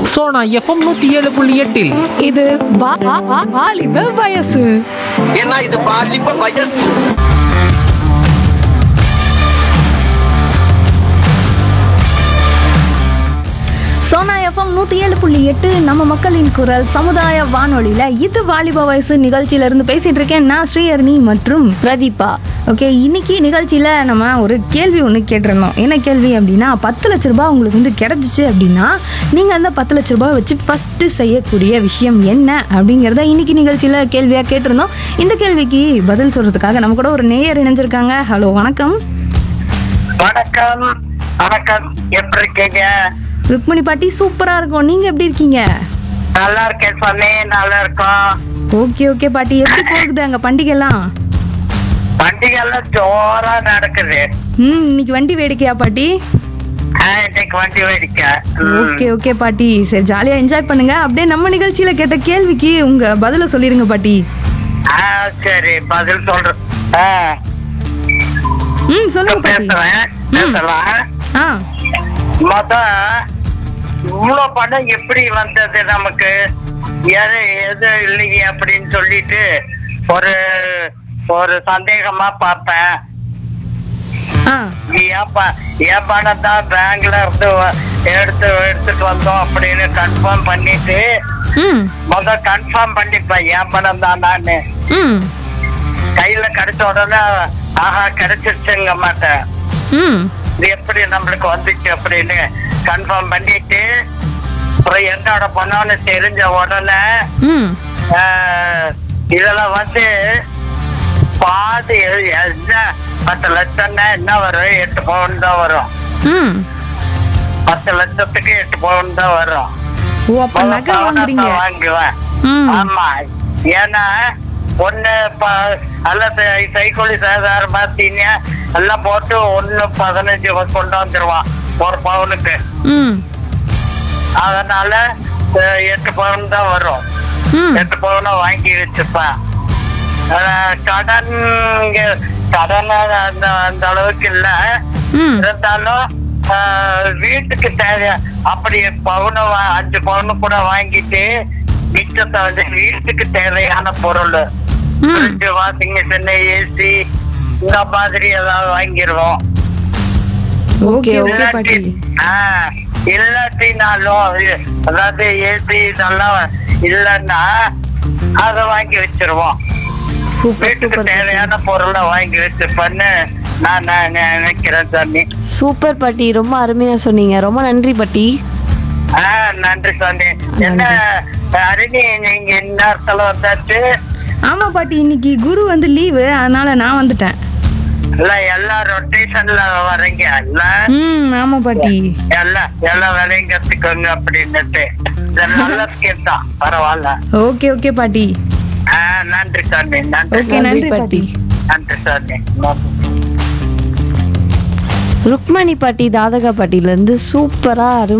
Sona FM நூத்தி ஏழு புள்ளி எட்டில் இது வா- வா- வா- வாலிப வயசு ஏன்னா இது பாலிப்ப வயசு சோனா எஃப்எம் நூற்றி ஏழு புள்ளி எட்டு நம்ம மக்களின் குரல் சமுதாய வானொலியில் இது வாலிப வயசு நிகழ்ச்சியிலேருந்து பேசிகிட்டு இருக்கேன் நான் ஸ்ரீஹரணி மற்றும் பிரதீபா ஓகே இன்னைக்கு நிகழ்ச்சியில் நம்ம ஒரு கேள்வி ஒன்று கேட்டிருந்தோம் என்ன கேள்வி அப்படின்னா பத்து லட்ச ரூபாய் உங்களுக்கு வந்து கிடச்சிச்சு அப்படின்னா நீங்கள் அந்த பத்து லட்ச ரூபாய் வச்சு ஃபஸ்ட்டு செய்யக்கூடிய விஷயம் என்ன அப்படிங்கிறத இன்னைக்கு நிகழ்ச்சியில் கேள்வியாக கேட்டிருந்தோம் இந்த கேள்விக்கு பதில் சொல்கிறதுக்காக நம்ம கூட ஒரு நேயர் இணைஞ்சிருக்காங்க ஹலோ வணக்கம் வணக்கம் வணக்கம் எப்படி இருக்கீங்க ருக்மணி பாட்டி சூப்பராக இருக்கும் நீங்கள் எப்படி இருக்கீங்க நல்லா இருக்கேன் சாமி நல்லா இருக்கோம் ஓகே ஓகே பாட்டி எப்படி போகுது அங்க பண்டிகைலாம் பண்டிகை எல்லாம் ஜோரா நடக்குது ம் இன்னைக்கு வண்டி வேடிக்கையா பாட்டி ஆ, இன்னைக்கு வண்டி வேடிக்கை ம். ஓகே ஓகே பாட்டி சரி ஜாலியா என்ஜாய் பண்ணுங்க அப்படியே நம்ம நிகழ்ச்சியில கேட்ட கேள்விக்கு உங்க பதில சொல்லிருங்க பாட்டி ஆ சரி பதில் சொல்றேன் ஆ, ம் சொல்லுங்க பாட்டி பேசுறேன் பேசலாம் ஆ மொத இவ்வளவு பணம் எப்படி வந்தது நமக்கு எது எது இல்லையே அப்படின்னு சொல்லிட்டு ஒரு ஒரு சந்தேகமா பார்ப்பேன் ஆ என் ப- என் பணம் தான் பேங்க்ல இருந்து வ- எடுத்து எடுத்துட்டு வந்தோம் அப்படின்னு கன்ஃபார்ம் பண்ணிட்டு ம் முத கன்ஃபார்ம் பண்ணிப்பேன் என் பணம் தான் நானு ம் கையில கிடைச்ச உடனே ஆஹா கிடைச்சிருச்சுங்க மாட்டேன் ம் இது எப்படி நம்மளுக்கு வந்துச்சு அப்படின்னு கன்ஃபார்ம் பண்ணிட்டு அப்புறம் என்னோட பணம்னு தெரிஞ்ச உடனே ம் ஆஹ், இதெல்லாம் வந்து பாதி எ- என்ன பத்து லட்சம்னா என்ன வரும் எட்டு பவுன் தான் வரும் ம் பத்து லட்சத்துக்கு எட்டு பவுன் தான் வரும் ஓ அப்ப முதல்ல நகை பவுனை வாங்குறீங்க தான் வாங்குவேன் ம் ஆமா ஏன்னா ஒண்ணு ப- அல்லது சைக்கோலி சாதாரண பார்த்தீங்க எல்லாம் போட்டு ஒண்ணு பதினஞ்சு கொண்டு வந்துருவான் ஒரு பவுனுக்கு ம் அதனால அஹ், எட்டு பவுன் தான் வரும் ம் எட்டு பவுனை வாங்கி வச்சுப்பேன் அஹ், கடன் இங்க- கடன் அந்த அந்த அளவுக்கு இல்ல ம் இருந்தாலும் ஆஹ், வீட்டுக்கு தேவை அப்படி பவுனு வா- அஞ்சு பவுனு கூட வாங்கிட்டு மிச்சத்தை வந்து வீட்டுக்கு தேவையான பொருள் ம் ஃப்ரிட்ஜ் வாஷிங் மிஷின் ஏசி இந்த மாதிரி ஏதாவது வாங்கிடுவோம் ஓகே ஓகே பாட்டி ஆஹ், இல்லாட்டினாலும் இது- அதாவது ஏசி இதெல்லாம் இல்லைன்னா அதை வாங்கி வச்சிருவோம் சூப்பர் வீட்டுக்கு சூப்பர் தேவையான பொருளை வாங்கி வச்சுப்பேன்னு நான் நான் நினைக்கிறேன் சாமி சூப்பர் பாட்டி ரொம்ப அருமையா சொன்னீங்க ரொம்ப நன்றி பாட்டி ஆ நன்றி சாமி என்ன அருணி நீங்க இந்நேரத்துல வந்தாச்சு ஆமா பாட்டி இன்னைக்கு குரு வந்து லீவு அதனால நான் வந்துட்டேன் இல்ல எல்லா ரொட்டேஷன்ல வரீங்க இல்ல ம் ஆமா பாட்டி எல்லா எல்லா வேலையும் கத்துக்கோங்க அப்படின்னுட்டு இது நல்ல ஸ்கீம் தான் பரவாயில்ல ஓகே ஓகே பாட்டி ஆ நன்றி சாமி நன்றி ஓகே நன்றி பாட்டி நன்றி சாமி நன்றி ருக்மணி பாட்டி தாதகா பாட்டில இருந்து சூப்பரா அருமையா